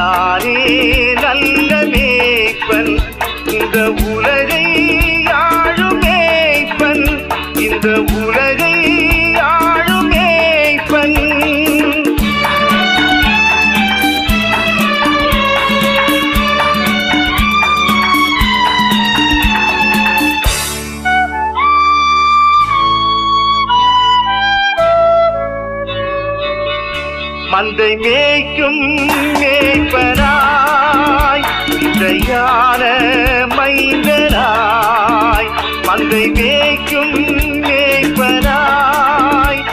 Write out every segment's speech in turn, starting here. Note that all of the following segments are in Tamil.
நானே நல்ல மேய்ப்பன் இந்த உலகை ஆளும் மேய்ப்பன் இந்த உலகை ஆளும் மேய்ப்பன் மந்தை மேய்க்கும் மேய்ப்பனாய் இசையான மைந்தனாய் மந்தை மேய்க்கும் மேய்ப்பனாய்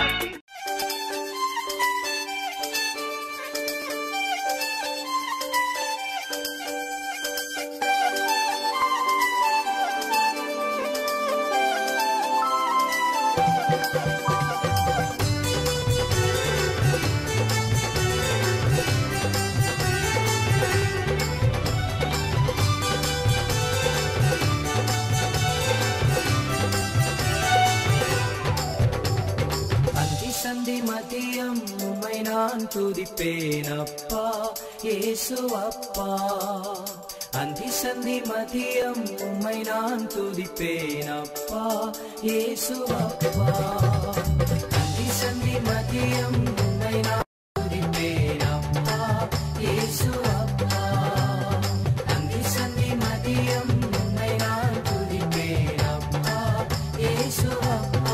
அந்தி சந்தி மதியம் உம்மை நான் துதிப்பேன் அப்பா இயேசு அப்பா அந்தி சந்தி மதியம் உம்மை நான் துதிப்பேன் அப்பா இயேசு அப்பா அந்தி சந்தி மதியம் உம்மை நான் துதிப்பேன் அப்பா இயேசு அப்பா அந்தி சந்தி மதியம் உம்மை நான் துதிப்பேன் அப்பா இயேசு அப்பா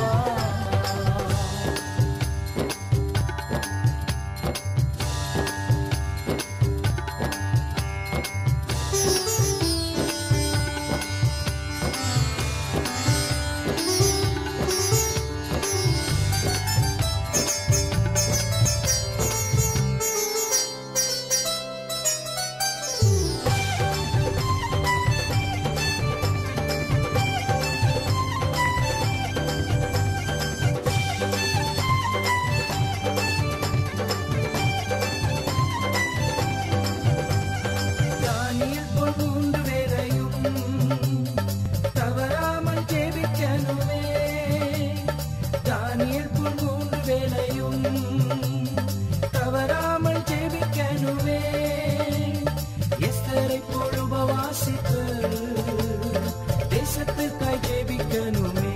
தானியல் போல் மூன்று பேரையும் தவறாமல் ஜெபிக்கணுமே தானியல் போல் மூன்று வேளையும் தவறாமல் ஜெபிக்கணுமே எஸ்தரை போல் உபவாசித்து தேசத்துக்காய் ஜெபிக்கணுமே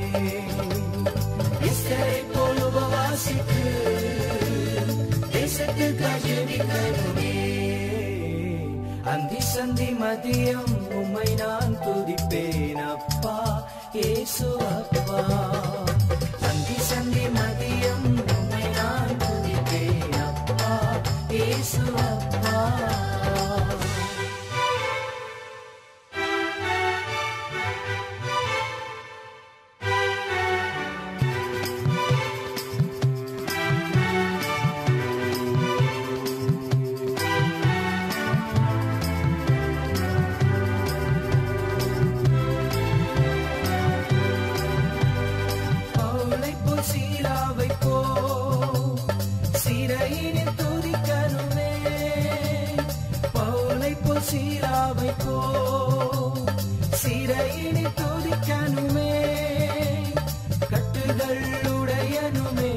எஸ்தரை போல் உபவாசித்து தேசத்துக்காய் ஜெபிக்கணுமே அந்தி சந்தி மதியம் உம்மை நான் துதிப்பேன் அப்பா இயேசு அப்பா அந்தி சந்தி மதியம் உம்மை நான் துதிப்பேன் அப்பா இயேசு அப்பா பவுலை போல் சீராவை போ சிறையினில் துதிக்கணுமே பவுலை போல் சீராவை போ சிறையினில் துதிக்கணுமே கட்டுகள் உடையனுமே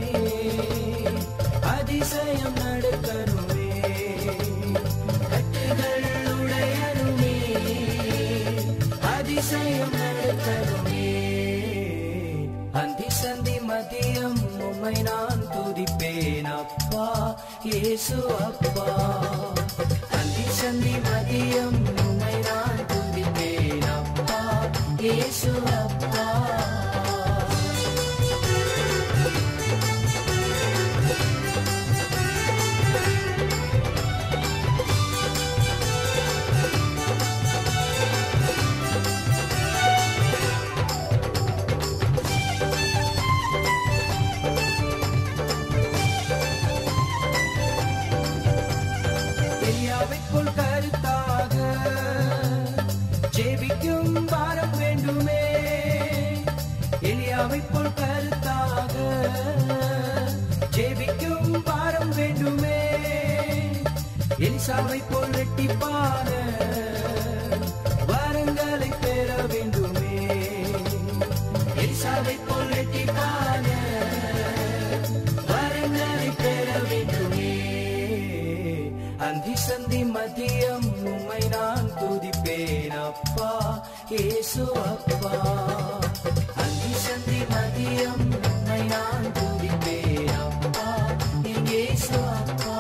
அதிசயம் நடக்கணுமே கட்டுகள் உடையனுமே அதிசயம் நடக்கணுமே அந்தி சந்தி மதியம் உம்மை நான் துதிப்பேன் அப்பா இயேசு அப்பா அந்தி சந்தி மதியம் உம்மை நான் துதிப்பேன் அப்பா இயேசு அப்பா எலியாவைப் போல் கருத்தாக ஜெபிக்கும் பாரம் வேண்டுமே எலியாவைப் போல் கருத்தாக ஜெபிக்கும் பாரம் வேண்டுமே எலிசாவைப் போல் ரெட்டிப்பான வரங்களை பெற வேண்டுமே எலிசாவைப் போல் ரெட்டிப்பான வரங்களை பெற வேண்டுமே அந்தி சந்தி சந்தி மதியம் உம்மை நான் துதிப்பேன் அப்பா ஏசு அப்பா அந்தி சந்தி மதியம் உம்மை நான் துதிப்பேன் அப்பா என் ஏசு அப்பா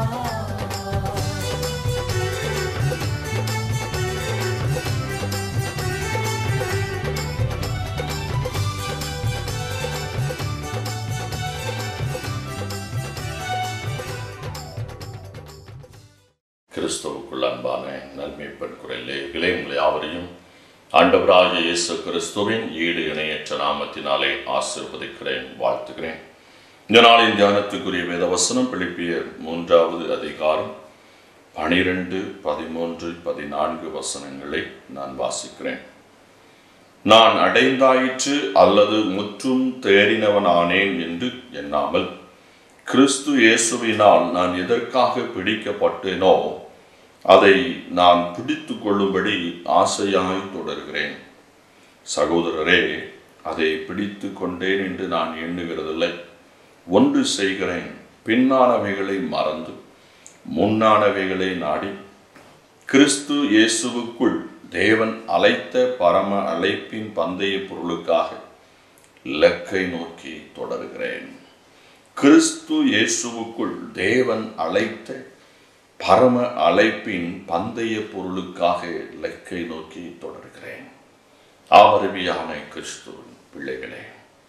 கிறிஸ்துவுக்குள் அன்பான நன்மைப்பன் குரலேகளே உங்களை யாவரையும் ஆண்டவராகிய இயேசு கிறிஸ்துவின் ஈடு இணையற்ற நாமத்தினாலே ஆசீர்வதிக்கிறேன் வாழ்த்துகிறேன் இந்த நாளின் தியானத்துக்குரிய வேதவசனம் பிலிப்பிய மூன்றாவது அதிகாரம் பனிரெண்டு பதிமூன்று பதினான்கு வசனங்களை நான் வாசிக்கிறேன் நான் அடைந்தாயிற்று அல்லது முற்றும் தேறினவனானேன் என்று எண்ணாமல் கிறிஸ்து இயேசுவினால் நான் எதற்காக பிடிக்கப்பட்டேனோ அதை நான் பிடித்து கொள்ளும்படி ஆசையாய் தொடர்கிறேன் சகோதரரே அதை பிடித்து கொண்டேன் என்று நான் எண்ணுகிறதில்லை ஒன்று செய்கிறேன் பின்னானவைகளை மறந்து முன்னானவைகளை நாடி கிறிஸ்து இயேசுவுக்குள் தேவன் அழைத்த பரம அழைப்பின் பந்தய பொருளுக்காக இலக்கை நோக்கி தொடர்கிறேன் கிறிஸ்து இயேசுவுக்குள் தேவன் அழைத்த பரம அழைப்பின் பந்தய பொருளுக்காக இலக்கை நோக்கி தொடர்கிறேன் ஆவருவியான கிறிஸ்துவின் பிள்ளைகளே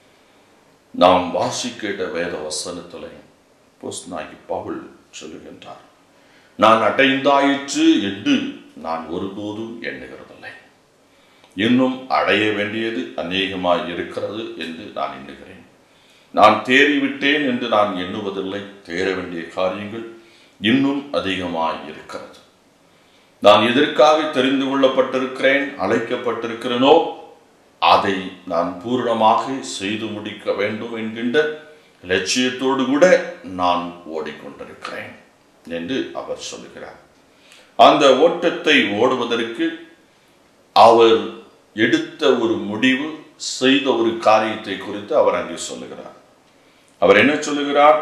நாம் வாசிக்கிட்ட வேத வசனத்தில் போஸ்னாகி பவுல் சொல்லுகின்றார் நான் அடைந்தாயிற்று என்று நான் ஒருபோதும் எண்ணுகிறதில்லை இன்னும் அடைய வேண்டியது அநேகமாய் இருக்கிறது என்று நான் எண்ணுகிறேன் நான் தேறிவிட்டேன் என்று நான் எண்ணுவதில்லை தேர வேண்டிய காரியங்கள் இன்னும் அதிகமாய் இருக்கிறது நான் எதற்காக தெரிந்து கொள்ளப்பட்டிருக்கிறேன் அழைக்கப்பட்டிருக்கிறேனோ அதை நான் பூரணமாக செய்து முடிக்க வேண்டும் என்கின்ற லட்சியத்தோடு கூட நான் ஓடிக்கொண்டிருக்கிறேன் என்று அவர் சொல்லுகிறார் அந்த ஓட்டத்தை ஓடுவதற்கு அவர் எடுத்த ஒரு முடிவு செய்த ஒரு காரியத்தை குறித்து அவர் அங்கே சொல்லுகிறார் அவர் என்ன சொல்லுகிறார்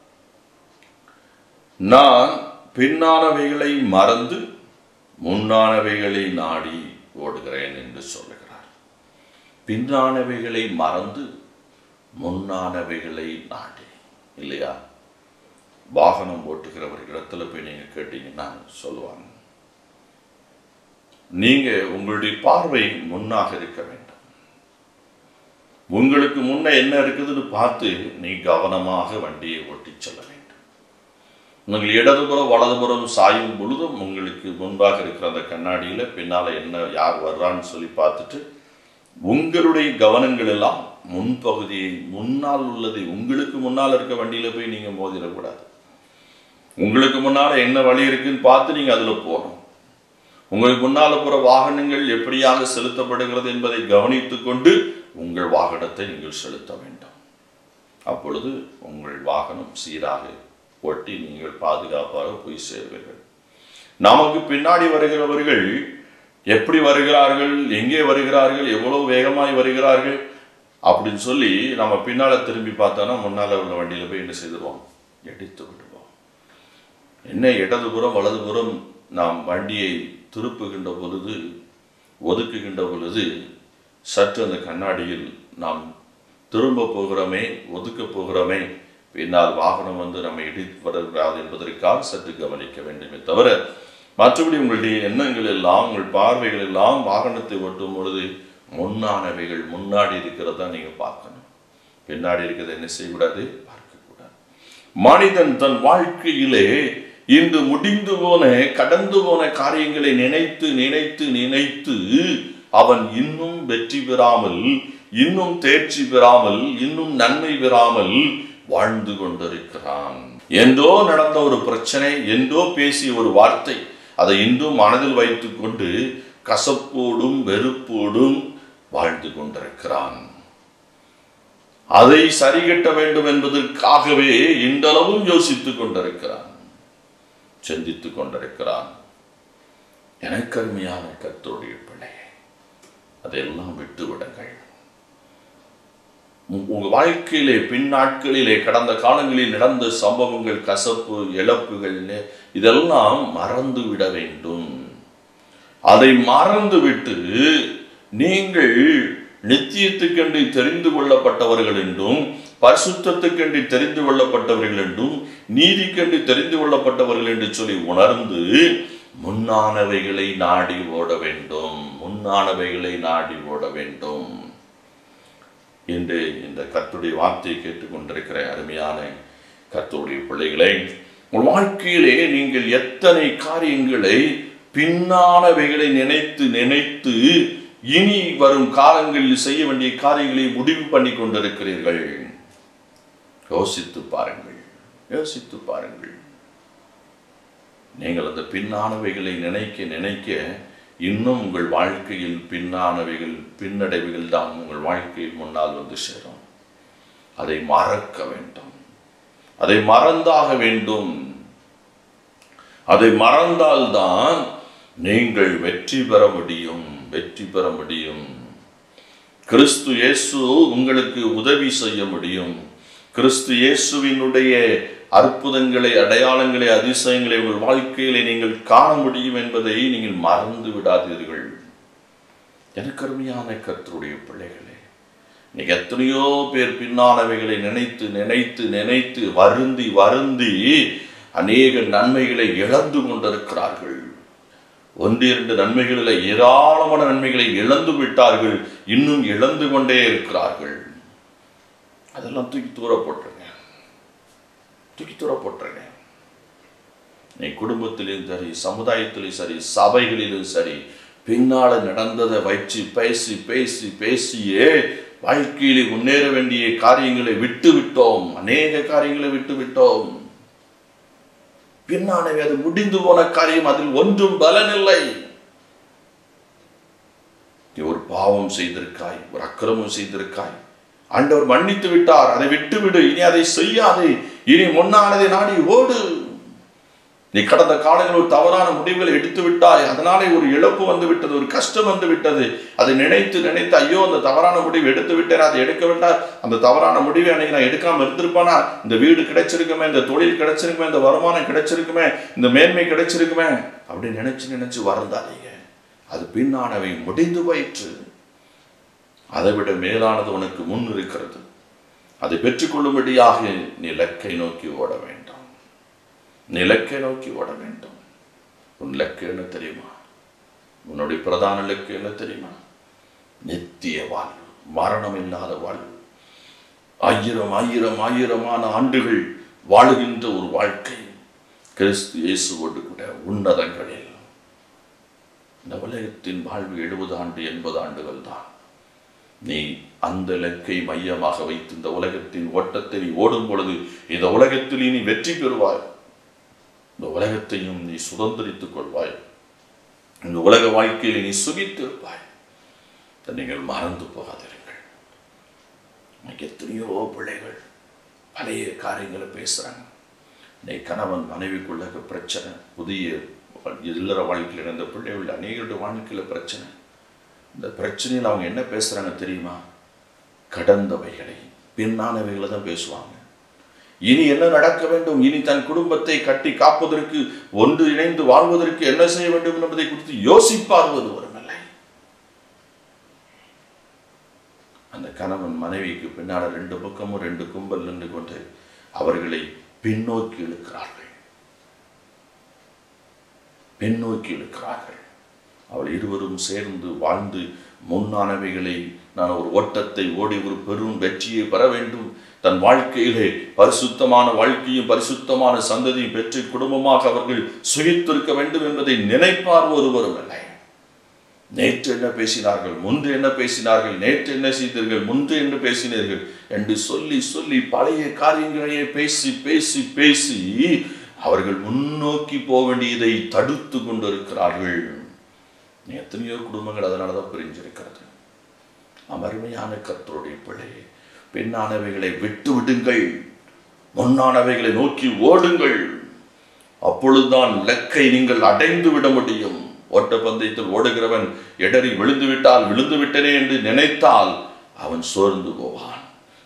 நான் பின்னானவைகளை மறந்து முன்னானவைகளை நாடி ஓடுகிறேன் என்று சொல்லுகிறார் பின்னானவைகளை மறந்து முன்னானவைகளை நாடி இல்லையா வாகனம் ஓட்டுகிறவர் இடத்துல போய் நீங்க கேட்டீங்கன்னா சொல்லுவாங்க நீங்க உங்களுடைய பார்வை முன்னாக இருக்க வேண்டும் உங்களுக்கு முன்ன என்ன இருக்குதுன்னு பார்த்து நீ கவனமாக வண்டியை ஓட்டி செல்ல வேண்டும் நீங்கள் இடதுபுறம் வலதுபுறம் சாயும் பொழுதும் உங்களுக்கு முன்பாக இருக்கிற அந்த கண்ணாடியில பின்னால என்ன யார் வர்றான்னு சொல்லி பார்த்துட்டு உங்களுடைய கவனங்கள் எல்லாம் முன்பகுதியை முன்னால் உள்ளதை உங்களுக்கு முன்னால் இருக்க வண்டியில போய் நீங்க மோதிடக்கூடாது உங்களுக்கு முன்னால என்ன வழி இருக்குன்னு பார்த்து நீங்க அதுல போகணும் உங்களுக்கு முன்னால போற வாகனங்கள் எப்படியாக செலுத்தப்படுகிறது என்பதை கவனித்துக் கொண்டு உங்கள் வாகனத்தை நீங்கள் செலுத்த வேண்டும் அப்பொழுது உங்கள் வாகனம் சீராக ஓட்டி நீங்கள் பாதுகாப்பாக போய் சேர்வீர்கள் நமக்கு பின்னாடி வருகிறவர்கள் எப்படி வருகிறார்கள் எங்கே வருகிறார்கள் எவ்வளவு வேகமாய் வருகிறார்கள் அப்படின்னு சொல்லி நம்ம பின்னால திரும்பி பார்த்தோன்னா முன்னால உள்ள வண்டியில போய் என்ன செய்திருவோம் எடுத்து விடுவோம் என்ன இடதுபுறம் வலதுபுறம் நாம் வண்டியை திருப்புகின்ற பொழுது ஒதுக்குகின்ற பொழுது சற்று அந்த கண்ணாடியில் நாம் திரும்ப போகிறோமே ஒதுக்க போகிறோமே பின்னால் வாகனம் வந்து நம்ம இடித்து வரக்கூடாது என்பதற்காக சற்று கவனிக்க வேண்டுமே தவிர மற்றபடி உங்களுடைய எண்ணங்கள் எல்லாம் உங்கள் பார்வைகள் எல்லாம் வாகனத்தை ஓட்டும் பொழுது முன்னானவைகள் முன்னாடி இருக்கிறதா நீங்க பார்க்கணும் பின்னாடி இருக்கிறத என்ன செய்யக்கூடாது பார்க்கக்கூடாது மனிதன் தன் வாழ்க்கையிலே இன்று முடிந்து போன கடந்து போன காரியங்களை நினைத்து நினைத்து நினைத்து அவன் இன்னும் வெற்றி பெறாமல் இன்னும் தேர்ச்சி பெறாமல் இன்னும் நன்மை பெறாமல் வாழ்ந்து கொண்டிருக்கிறான் என்றோ நடந்த ஒரு பிரச்சனை என்றோ பேசிய ஒரு வார்த்தை அதை இன்றும் மனதில் வைத்துக் கொண்டு கசப்போடும் வெறுப்போடும் வாழ்ந்து கொண்டிருக்கிறான் அதை சரிகட்ட வேண்டும் என்பதற்காகவே இன்றளவும் யோசித்துக் கொண்டிருக்கிறான் சிந்தித்துக் கொண்டிருக்கிறான் எனக்கு அருமையான கத்தோடைய பிள்ளை அதையெல்லாம் விட்டு விடுங்கள் உ- உங்க வாழ்க்கையிலே பின் நாட்களிலே கடந்த காலங்களில் நடந்த சம்பவங்கள் கசப்பு இழப்புகள் இதெல்லாம் மறந்து விட வேண்டும் அதை மறந்துவிட்டு நீங்கள் நித்தியத்துக்கென்று தெரிந்து கொள்ளப்பட்டவர்கள் என்றும் பரிசுத்தத்துக்கென்று தெரிந்து கொள்ளப்பட்டவர்கள் என்றும் நீதிக்கென்று தெரிந்து கொள்ளப்பட்டவர்கள் என்று சொல்லி உணர்ந்து முன்னானவைகளை நாடி ஓட வேண்டும் முன்னானவைகளை நாடி ஓட வேண்டும் என்று இந்த கர்த்தருடைய வார்த்தையை கேட்டுக்கொண்டிருக்கிற அருமையான கர்த்தருடைய பிள்ளைகளே உங்கள் வாழ்க்கையிலே நீங்கள் எத்தனை காரியங்களை பின்னானவைகளை நினைத்து நினைத்து இனி வரும் காலங்களில் செய்ய வேண்டிய காரியங்களை முடிவு பண்ணி கொண்டிருக்கிறீர்கள் யோசித்து பாருங்கள் யோசித்து பாருங்கள் நீங்கள் அந்த பின்னானவைகளை நினைக்க நினைக்க இன்னும் உங்கள் வாழ்க்கையில் பின்னானவைகள் பின்னடைவுகள் தான் உங்கள் வாழ்க்கையில் முன்னால் வந்து சேரும் அதை மறக்க வேண்டும் அதை மறந்தாக வேண்டும் அதை மறந்தால்தான் நீங்கள் வெற்றி பெற முடியும் வெற்றி பெற முடியும் கிறிஸ்து இயேசு உங்களுக்கு உதவி செய்ய முடியும் கிறிஸ்து இயேசுவினுடைய அற்புதங்களை அடையாளங்களை அதிசயங்களை உங்கள் வாழ்க்கையிலே நீங்கள் காண முடியும் என்பதை நீங்கள் மறந்து விடாதீர்கள் எனக்கு அருமையான கர்த்தருடைய பிள்ளைகளே இன்னைக்கு எத்தனையோ பேர் பின்னானவைகளை நினைத்து நினைத்து நினைத்து வருந்தி வருந்தி அநேக நன்மைகளை இழந்து கொண்டிருக்கிறார்கள் ஒன்று இரண்டு நன்மைகளில் ஏராளமான நன்மைகளை இழந்து விட்டார்கள் இன்னும் இழந்து கொண்டே இருக்கிறார்கள் அதெல்லாம் தூக்கி தூர போட்டுருங்க தூக்கி தூர போட்டுருங்க நீ குடும்பத்திலும் சரி சமுதாயத்திலும் சரி சபைகளிலும் சரி பின்னால நடந்ததை வச்சு பேசி பேசி பேசியே வாழ்க்கையிலே முன்னேற வேண்டிய காரியங்களை விட்டு விட்டோம் அநேக காரியங்களை விட்டு விட்டோம் பின்னானவே அது முடிந்து போன காரியம் அதில் ஒன்றும் பலனில்லை நீ ஒரு பாவம் செய்திருக்காய் ஒரு அக்கிரமம் செய்திருக்காய் ஆண்டவர் மன்னித்து விட்டார் அதை விட்டு விடு இனி அதை செய்யாதே இனி முன்னானதை நாடி ஓடு நீ கடந்த காலங்களில் ஒரு தவறான முடிவுகளை எடுத்து விட்டாய் அதனாலே ஒரு இழப்பு வந்து விட்டது ஒரு கஷ்டம் வந்து விட்டது அதை நினைத்து நினைத்து ஐயோ அந்த தவறான முடிவு எடுத்து விட்டேன் அதை எடுக்க விட்டால் அந்த தவறான முடிவை அன்னைக்கு நான் எடுக்காம இருந்திருப்பானா இந்த வீடு கிடைச்சிருக்குமே இந்த தொழில் கிடைச்சிருக்குமே இந்த வருமானம் கிடைச்சிருக்குமே இந்த மேன்மை கிடைச்சிருக்குமே அப்படி நினைச்சு நினைச்சு வருந்தாதீங்க அது பின்னானவை முடிந்து போயிற்று அதை விட மேலானது உனக்கு முன் இருக்கிறது அதை பெற்றுக்கொள்ளும்படியாக நீ இலக்கை நோக்கி ஓட வேண்டாம் நீ இலக்கை நோக்கி ஓட வேண்டும் உன் இலக்கு என்ன தெரியுமா உன்னுடைய பிரதான இலக்கு என்ன தெரியுமா நித்திய வாழ்வு மரணம் இல்லாத வாழ்வு ஆயிரம் ஆயிரம் ஆயிரமான ஆண்டுகள் வாழுகின்ற ஒரு வாழ்க்கை கிறிஸ்து இயேசுவோடு கூட உன்னதங்களில் இந்த உலகத்தின் வாழ்வு எழுபது ஆண்டு எண்பது ஆண்டுகள் தான் நீ அந்த இலக்கை மையமாக வைத்து இந்த உலகத்தின் ஓட்டத்தை நீ ஓடும் பொழுது இந்த உலகத்தில் நீ வெற்றி பெறுவாய் இந்த உலகத்தையும் நீ சுதந்திரித்துக் கொள்வாய் இந்த உலக வாழ்க்கையில் நீ சுகித்து இருப்பாய் இதை நீங்கள் மறந்து போகாதிருங்கள் இன்னைக்கு எத்தனையோ பிள்ளைகள் பழைய காரியங்களை பேசுறாங்க இன்னைக்கு கணவன் மனைவிக்குள்ள பிரச்சனை புதிய இல்லற வாழ்க்கையில் இருந்த பிள்ளைகள் அநேகருடைய வாழ்க்கையில் பிரச்சனை இந்த பிரச்சனையில் அவங்க என்ன பேசுறாங்க தெரியுமா கடந்தவைகளை பின்னானவைகளை தான் பேசுவாங்க இனி என்ன நடக்க வேண்டும் இனி தன் குடும்பத்தை கட்டி காப்பதற்கு ஒன்று இணைந்து வாழ்வதற்கு என்ன செய்ய வேண்டும் என்பதை குறித்து யோசிப்பார் ஒருவருமில்லை அந்த கணவன் மனைவிக்கு பின்னால் ரெண்டு பக்கமும் ரெண்டு கும்பல் நின்று கொண்டு அவர்களை பின்னோக்கி இழுக்கிறார்கள் பின்னோக்கி இழுக்கிறார்கள் அவள் இருவரும் சேர்ந்து வாழ்ந்து முன்னானவைகளை நான் ஒரு ஓட்டத்தை ஓடி ஒரு பெரும் வெற்றியை பெற வேண்டும் தன் வாழ்க்கையிலே பரிசுத்தமான வாழ்க்கையும் பரிசுத்தமான சந்ததியும் பெற்று குடும்பமாக அவர்கள் சுகித்திருக்க வேண்டும் என்பதை நினைப்பார் ஒருவரும் இல்லை நேற்று என்ன பேசினார்கள் முன்று என்ன பேசினார்கள் நேற்று என்ன செய்தீர்கள் முன்று என்ன பேசினீர்கள் என்று சொல்லி சொல்லி பழைய காரியங்களையே பேசி பேசி பேசி அவர்கள் முன்னோக்கி போக வேண்டியதை தடுத்து கொண்டிருக்கிறார்கள் எத்தனையோ குடும்பங்கள் அதனால தான் பிரிஞ்சிருக்கிறது நாம் அருமையான கர்த்தருடைய பிள்ளை பெண்ணானவைகளை விட்டு விடுங்கள் முன்னானவைகளை நோக்கி ஓடுங்கள் அப்பொழுதுதான் லக்கை நீங்கள் அடைந்து விட முடியும் ஓட்டப்பந்தயத்தில் ஓடுகிறவன் இடறி விழுந்து விட்டால் விழுந்து விட்டனே என்று நினைத்தால் அவன் சோர்ந்து போவான்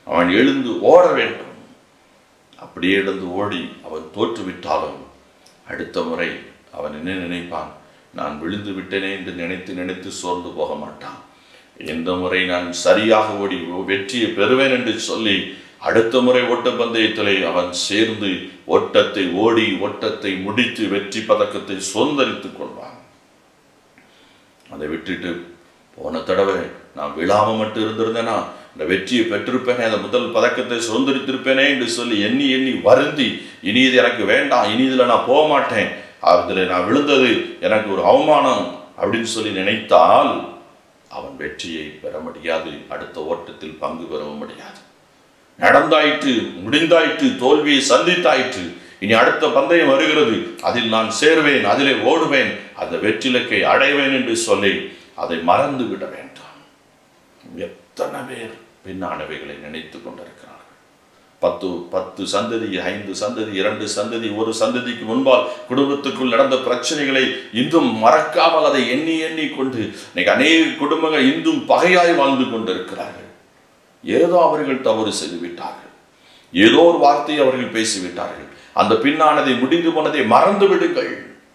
அவன் எழுந்து ஓட வேண்டும் அப்படியே எழுந்து ஓடி அவன் தோற்றுவிட்டாலும் அடுத்த முறை அவன் என்ன நினைப்பான் நான் விழுந்து விட்டேனே என்று நினைத்து நினைத்து சோர்ந்து போக மாட்டான் இந்த முறை நான் சரியாக ஓடி வெற்றியை பெறுவேன் என்று சொல்லி அடுத்த முறை ஓட்டப்பந்தயத்திலே அவன் சேர்ந்து ஓட்டத்தை ஓடி ஓட்டத்தை முடித்து வெற்றி பதக்கத்தை சுதந்திரித்துக் கொள்வான் அதை விட்டுட்டு போன தடவை நான் விழாம மட்டும் இருந்திருந்தேனா இந்த வெற்றியை பெற்றிருப்பேனே அந்த முதல் பதக்கத்தை சுதந்திரித்திருப்பேனே என்று சொல்லி எண்ணி எண்ணி வருந்தி இனி இது எனக்கு வேண்டாம் இனி இதில் நான் போக மாட்டேன் அதில் நான் விழுந்தது எனக்கு ஒரு அவமானம் அப்படின்னு சொல்லி நினைத்தால் அவன் வெற்றியை பெற முடியாது அடுத்த ஓட்டத்தில் பங்கு பெறவும் முடியாது நடந்தாயிற்று முடிந்தாயிற்று தோல்வியை சந்தித்தாயிற்று இனி அடுத்த பந்தயம் வருகிறது அதில் நான் சேர்வேன் அதிலே ஓடுவேன் அந்த வெற்றிலக்கை அடைவேன் என்று சொல்லி அதை மறந்து விட வேண்டாம் எத்தனை பேர் பின்னானவைகளை நினைத்துக் கொண்டிருக்கிறார்கள் பத்து பத்து சந்ததி ஐந்து சந்ததி இரண்டு சந்ததி ஒரு சந்ததிக்கு முன்பால் குடும்பத்துக்குள் நடந்த பிரச்சனைகளை இன்றும் மறக்காமல் அதை எண்ணி எண்ணி கொண்டு இன்னைக்கு அநேக குடும்பங்கள் இன்றும் பகையாய் வாழ்ந்து கொண்டிருக்கிறார்கள் ஏதோ அவர்கள் தவறு செய்து விட்டார்கள் ஏதோ ஒரு வார்த்தையை அவர்கள் பேசிவிட்டார்கள் அந்த பின்னானதை முடிந்து போனதை மறந்து விடுங்கள்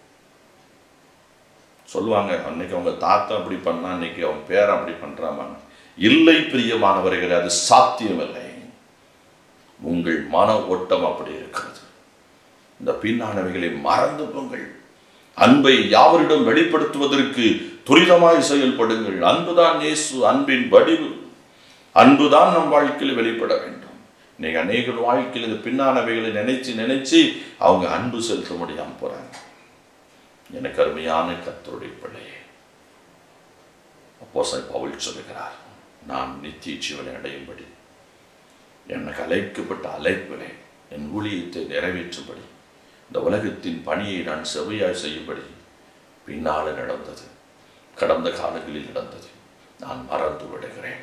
சொல்லுவாங்க அன்னைக்கு அவங்க தாத்தா அப்படி பண்ணா இன்னைக்கு அவன் பேரன் அப்படி பண்றாமாங்க இல்லை பிரியமானவர்களே அது சாத்தியமில்லை உங்கள் மன ஓட்டம் அப்படி இருக்கிறது இந்த பின்னானவைகளை மறந்து போங்கள் அன்பை யாவரிடம் வெளிப்படுத்துவதற்கு துரிதமாய் செயல்படுங்கள் அன்புதான் இயேசு அன்பின் வடிவு அன்புதான் நம் வாழ்க்கையில் வெளிப்பட வேண்டும் இன்னைக்கு அநேகர் வாழ்க்கையில் இந்த பின்னானவைகளை நினைச்சு நினைச்சு அவங்க அன்பு செலுத்த முடியாம போறாங்க எனக்கு அருமையான கத்தருடைய பிள்ளையே அப்போ பவுல் சொல்லுகிறார் நான் நித்திய ஜீவனை அடையும்படி எனக்கு அழைக்கப்பட்ட அழைப்பிலே என் ஊழியத்தை நிறைவேற்றும்படி இந்த உலகத்தின் பணியை நான் செவையாய் செய்யும்படி பின்னால நடந்தது கடந்த காலங்களில் நடந்தது நான் மறந்து விடுகிறேன்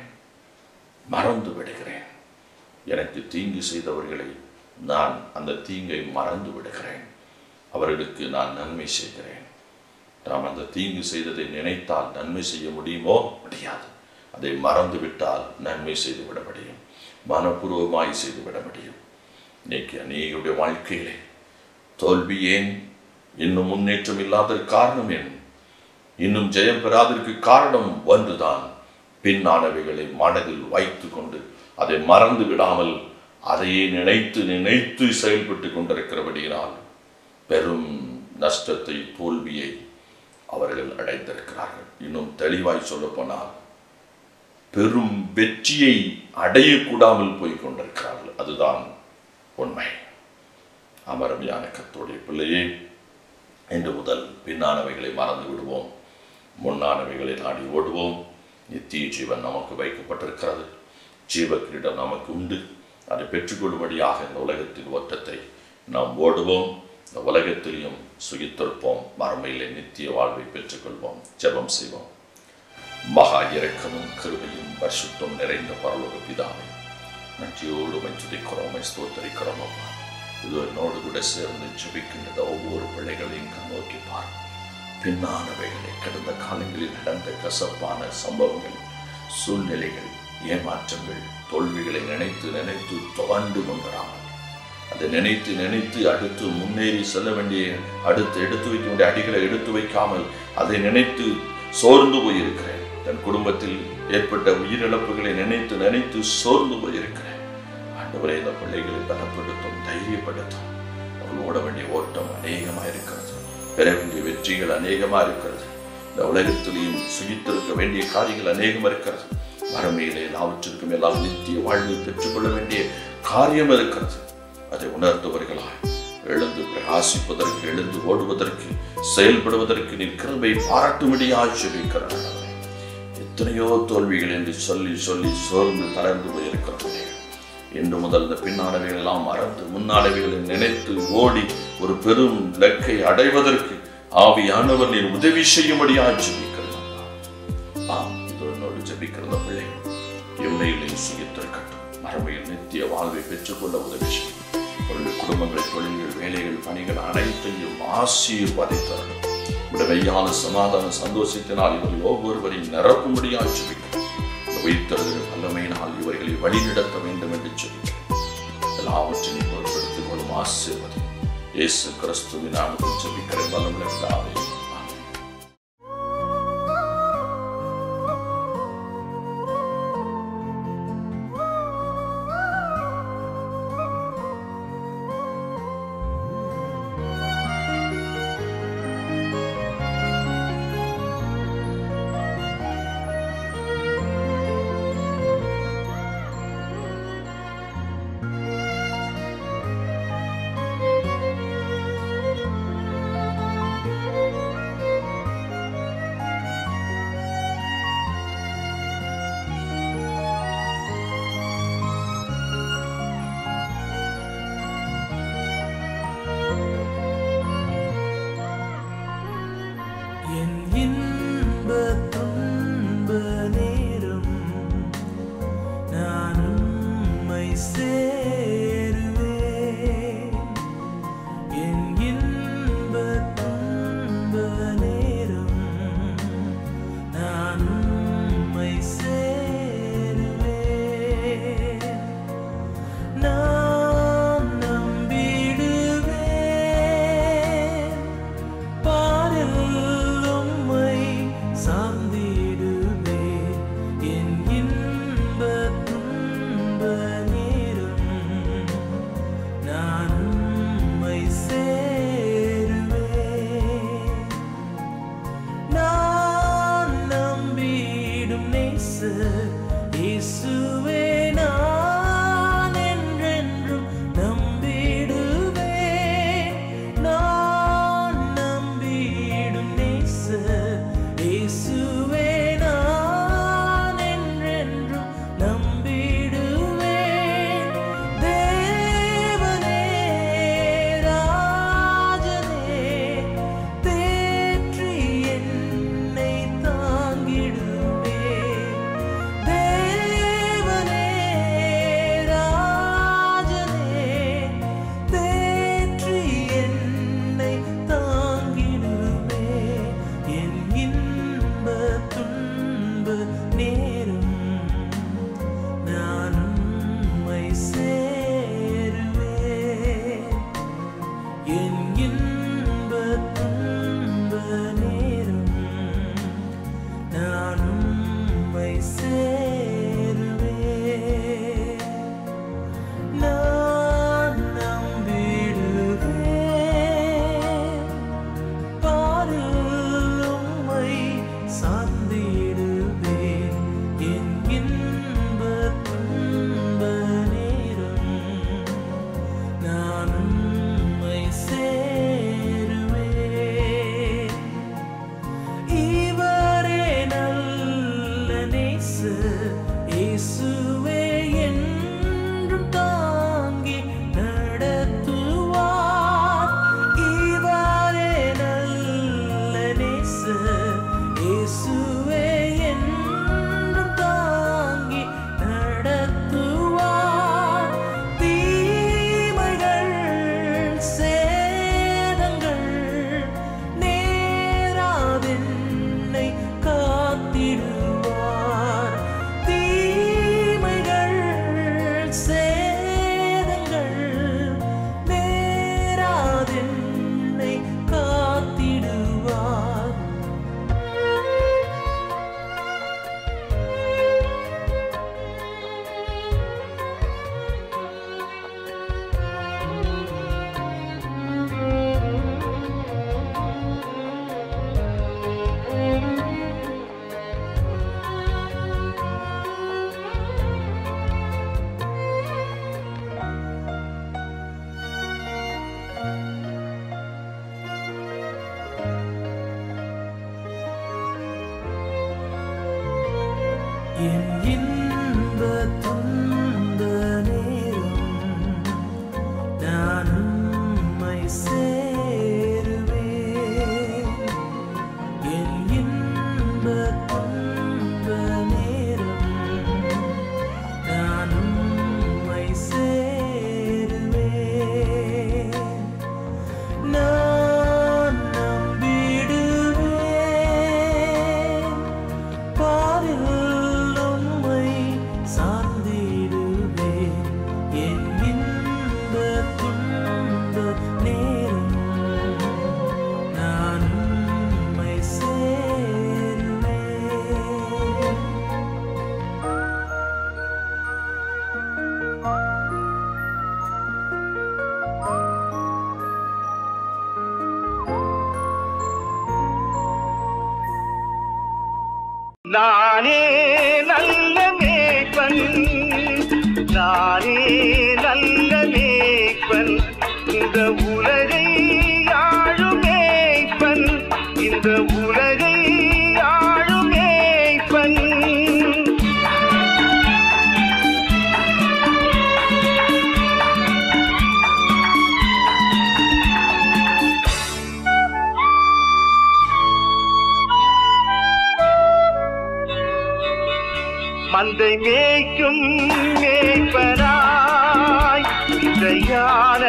மறந்து விடுகிறேன் எனக்கு தீங்கு செய்தவர்களை நான் அந்த தீங்கை மறந்து விடுகிறேன் அவர்களுக்கு நான் நன்மை செய்கிறேன் நாம் அந்த தீங்கு செய்ததை நினைத்தால் நன்மை செய்ய முடியுமோ முடியாது அதை மறந்து விட்டால் நன்மை செய்து விட முடியும் மனப்பூர்வமாய் செய்து விட முடியும் இன்னைக்கு அநேகருடைய வாழ்க்கையிலே தோல்வி ஏன் இன்னும் முன்னேற்றம் இல்லாததற்கு காரணம் ஏன் இன்னும் ஜெயம் பெறாததற்கு காரணம் ஒன்றுதான் பின்னானவைகளை மனதில் வைத்து கொண்டு அதை மறந்து விடாமல் அதையே நினைத்து நினைத்து செயல்பட்டு கொண்டிருக்கிறபடியினால் பெரும் நஷ்டத்தை தோல்வியை அவர்கள் அடைந்திருக்கிறார்கள் இன்னும் தெளிவாய் சொல்லப்போனால் பெரும் வெற்றியை அடையக்கூடாமல் போய் கொண்டிருக்கிறார்கள் அதுதான் உண்மை அமரமையான கத்தோடைய பிள்ளையே இன்று முதல் பின்னானவைகளை மறந்து விடுவோம் முன்னானவைகளை நாடி ஓடுவோம் நித்திய ஜீவன் நமக்கு வைக்கப்பட்டிருக்கிறது ஜீவ கிரீடம் நமக்கு உண்டு அதை பெற்றுக்கொள்ளும்படியாக இந்த உலகத்தின் ஓட்டத்தை நாம் ஓடுவோம் இந்த உலகத்திலையும் சுகித்திருப்போம் மறுமையிலே நித்திய வாழ்வை பெற்றுக்கொள்வோம் ஜெபம் செய்வோம் மகா இரக்கமும் கருவையும் பரிசுத்தம் நிறைந்த பரலோக பிதாவை நன்றியோடு துதிக்கிறோமை ஸ்தோத்தரிக்கிறோம் அப்பா இது என்னோடு கூட சேர்ந்து ஜெபிக்கின்ற ஒவ்வொரு பிள்ளைகளையும் கண்ணோக்கி பார் பின்னானவைகளை கடந்த காலங்களில் நடந்த கசப்பான சம்பவங்கள் சூழ்நிலைகள் ஏமாற்றங்கள் தோல்விகளை நினைத்து நினைத்து துவண்டு கொண்டிராமல் அதை நினைத்து நினைத்து அடுத்து முன்னேறி செல்ல வேண்டிய அடுத்து எடுத்து வைக்க வேண்டிய அடிகளை எடுத்து வைக்காமல் அதை நினைத்து சோர்ந்து போயிருக்கிறேன் தன் குடும்பத்தில் ஏற்பட்ட உயிரிழப்புகளை நினைத்து நினைத்து சோர்ந்து போயிருக்கிறேன் ஆண்டவரே இந்த பிள்ளைகளை பலப்படுத்தும் தைரியப்படுத்தும் அவர்கள் ஓட வேண்டிய ஓட்டம் அநேகமா இருக்கிறது பெற வேண்டிய வெற்றிகள் அநேகமா இருக்கிறது இந்த உலகத்திலையும் சுகித்திருக்க வேண்டிய காரியங்கள் அநேகம் இருக்கிறது மறுமையிலே எல்லாவற்றிற்கும் எல்லாம் நித்திய வாழ்வை பெற்றுக்கொள்ள வேண்டிய காரியம் இருக்கிறது அதை உணர்ந்தவர்களாய் எழுந்து பிரகாசிப்பதற்கு எழுந்து ஓடுவதற்கு செயல்படுவதற்கு நீர் கிருபை பாராட்டும்படி ஆட்சேபிக்கிறார் எத்தனையோ தோல்விகள் என்று சொல்லி சொல்லி சோர்ந்து தளர்ந்து போயிருக்கிறோம் இன்று முதல் இந்த பின்னானவைகள் எல்லாம் மறந்து முன்னானவைகளை நினைத்து ஓடி ஒரு பெரும் இலக்கை அடைவதற்கு ஆவியானவர் நீர் உதவி செய்யும்படி ஆட்சேபிக்கிறது ஆம் இது என்னோடு ஜெபிக்கிற பிள்ளைகள் எம்மையிலே சுகித்திருக்கட்டும் மறுமையில் நித்திய வாழ்வை பெற்றுக்கொள்ள உதவி செய்யும் அவருடைய குடும்பங்கள் தொழில்கள் வேலைகள் பணிகள் அனைத்தையும் ஆசீர்வதித்தரணும் விடவையான சமாதான சந்தோஷத்தினால் இவர்கள் ஒவ்வொருவரையும் நிரப்பும்படியாக ஜெபிக்கிறோம் இந்த உயிர்த்தெழுதல் வல்லமையினால் இவர்களை வழிநடத்த வேண்டும் என்று சொல்கிறேன் எல்லாவற்றையும் பொறுப்பெடுத்துக் கொள்ளும் ஆசீர்வதி இயேசு கிறிஸ்துவின் நாமத்தில் ஜெபிக்கிறேன் பலமுள்ள பிதாவே. ஆமென். என் இன்ப துன்ப நேரம் நான் உம்மை சேருவேன் என் இன்ப துன்ப நேரம் நான் உம்மை சேருவேன் நான் நம்பிடுவேன் பாரில் உம்மை சார்ந்திடுவே என் இன்ப துன்ப நேரம் நான் உம்மை சேருவேன் நான் நம்பிடும் நேசர் இயேசுவே நான் என்றென்றும் நம்பிடுவேன் நான் நம்பிடும் நேசர் இயேசுவே நான் என்றென்றும் நம்பிடுவேன் தேவனே ராஜனே தேற்றி என்னை தாங்கிடுவே தேவனே ராஜனே தேற்றி என்னை தாங்கிடுவே என் இன்ப துன்ப நேரம் நான் உம்மை சேருவேன் என் இன்ப துன்ப நேரம் நான் உம்மை சேருவேன் நான் நம்பிடுவேன் பாரில் உம்மை சார்ந்திடுவேன் என் இன்ப துன்ப நேரம் நான் உம்மை சேருவேன் இவரே நல்ல நேசர் இயேசுவே என்றும் தாங்கி நடத்துவார் இவரே நல்ல நேசர் இயேசுவே என்றும் தாங்கி நடத்துவார் தீமைகள் சேதங்கள் நேராதென்னை காத்திடுவார் தீமைகள் சேதங்கள் நேராதென்னை காத்திடுவார் என் இன்ப துன்ப நேரம் நான் உம்மை சேருவேன் என் இன்ப துன்ப நேரம் நான் உம்மை சேருவேன் நான் நம்பிடுவேன் பாரில் உம்மை நானே நல்ல மேய்ப்பன் நானே நல்ல மேய்ப்பன் இந்த உலகை ஆளும் மேய்ப்பன் இந்த உலகை ஆளும் மேய்ப்பன் மந்தை மேய்க்கும் மேய்ப்பனாய் இசையான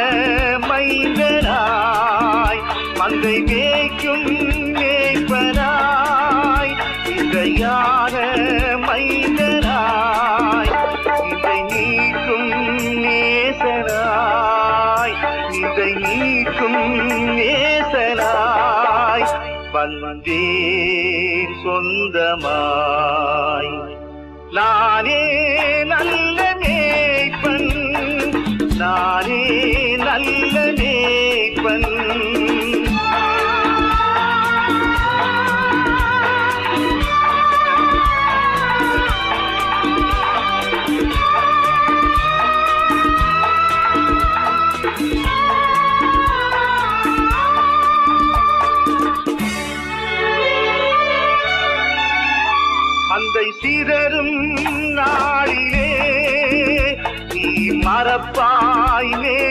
மைந்தனாய் மந்தை மேய்க்கும் மேய்ப்பனாய் இசையான மைந்தனாய் இதை நீக்கும் நேசனாய் இதை நீக்கும் நேசனாய் வந்தேன் சொந்தமாய் நானே நல்ல மேய்ப்பன் நானே நல்ல மேய்ப்பன் மந்தை சிதறும் நாளிலே நீ மறப்பாய் மே